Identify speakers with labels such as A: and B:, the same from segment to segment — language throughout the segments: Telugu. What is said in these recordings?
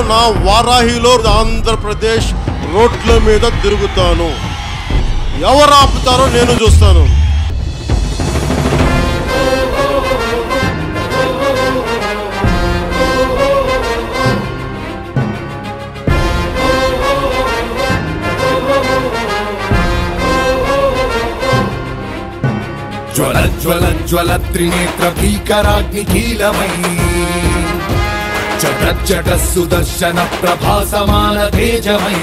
A: నా వారాహిలో ఆంధ్రప్రదేశ్ రోడ్ల మీద తిరుగుతాను ఎవరు ఆపుతారో నేను చూస్తాను
B: జ్వల జ్వల జ్వల త్రినేత్ర భీకరాగ్ని కీలమై చట చట సుదర్శన ప్రభాసమాన తేజమై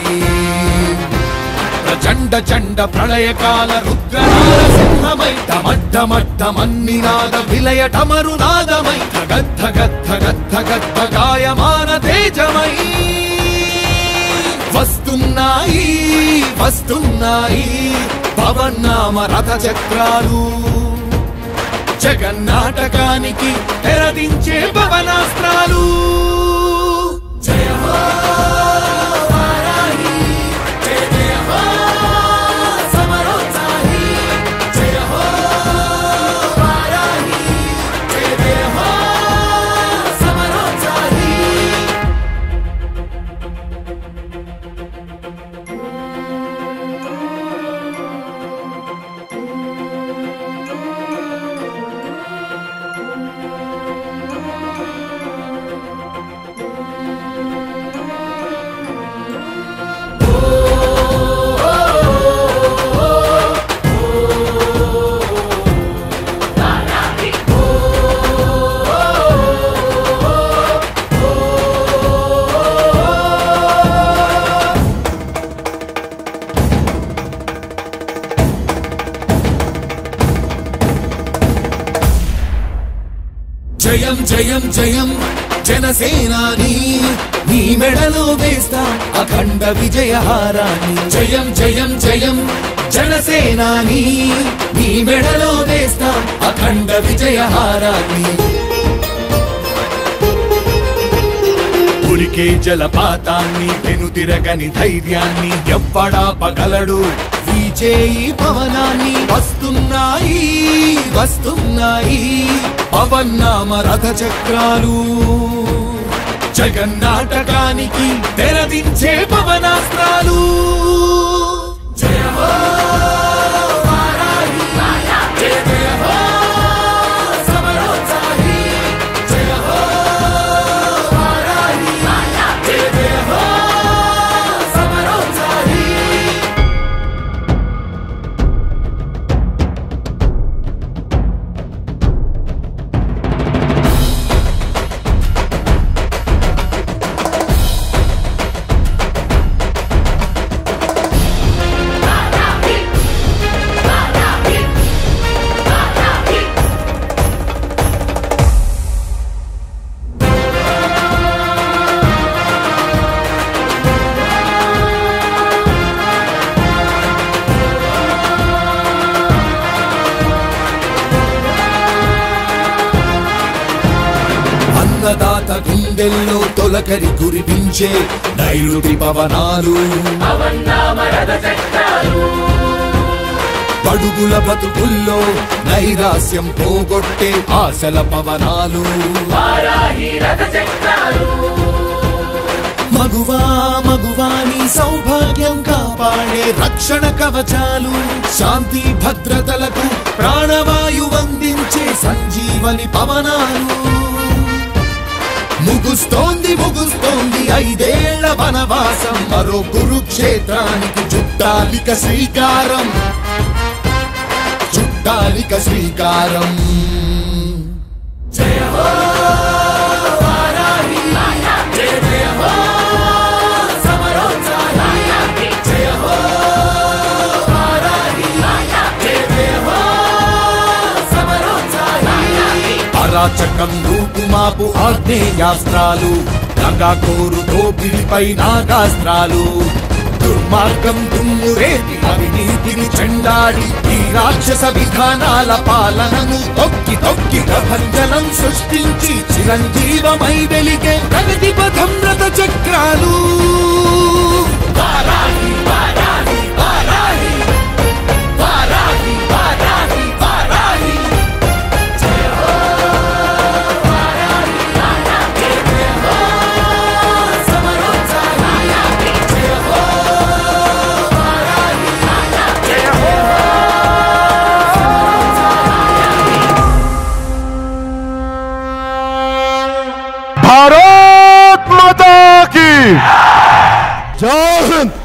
B: ప్రచండ చండ ప్రళయకాల రుద్రనాద సింహమై డమడ్డమడ్డమన్నినాద విలయ డమరునాదమై గద్ధ గద్ధ గద్ధ గద్ధ గాయమాన తేజమై వస్తున్నాయి వస్తున్నాయి పవన్నామ రథ చక్రాలు జగన్నాటకానికి తెరదించే పవనాస్త్రాలు జయ హో వారాహి, జయ జయ హో సమరోత్సాహి, జయ హో వారాహి, జయ జయ హో సమరోత్సాహి. జయం జయం జయం జనసేనాని నీ మెడలో వేస్తా అఖండ విజయహారాన్ని జయం జయం జయం జనసేనాని నీ మెడలో వేస్తా అఖండ విజయహారాన్ని ఉరికే జలపాతాన్ని వెనుతిరగని ధైర్యాన్ని ఎవ్వడా పగలడు వీచేయి పవనాన్ని వస్తున్నాయి వస్తున్నాయి పవన్నామ రథ చక్రాలు జగన్నాటకానికి తెరదించే పవనాస్త్రాలు జయ హో వారాహి, జయ జయ హో సమరోత్సాహి, జయ హో వారాహి, జయ జయ హో సమరోత్సాహి. అన్నదాత గుండెల్లో తొలకరి కురిపించే నైరుతి పవనాలు పడుగుల బతుకుల్లో నైరాస్యం పోగొట్టే ఆశల పవనాలు మగువా మగువాని సౌభాగ్యం కాపాడే రక్షణ కవచాలు శాంతి భద్రతలకు ప్రాణవాయు అందించే సంజీవని పవనాలు ముగుస్తోంది ముగుస్తోంది ఐదేళ్ల వనవాసం మరో కురుక్షేత్రానికి చుట్టాలిక శ్రీకారం చుట్టాలిక శ్రీకారం జయ హో వారాహి, జయ జయ హో సమరోత్సాహి, జయ హో వారాహి, జయ జయ హో సమరోత్సాహి. అరాచకం రూపుమాపు ఆగ్నేయాస్త్రాలు నగాకోరు దోపిడిపై నాగాస్త్రాలు దుర్మార్గం దుమ్మురేటి అవినీతిని చెండాడి ఈ రాక్షస విధానాల పాలనను తొక్కి తొక్కి ప్రభంజనం సృష్టించి చిరంజీవమై వెలిగే ప్రగతి పథం రథ చక్రాలు వారాహి, వారాహి, వారాహి. వారాహి, వారాహి, వారాహి. జయ హో వారాహి, జయ జయ హో సమర
C: భారత్ మాతా కీ
A: జై హింద్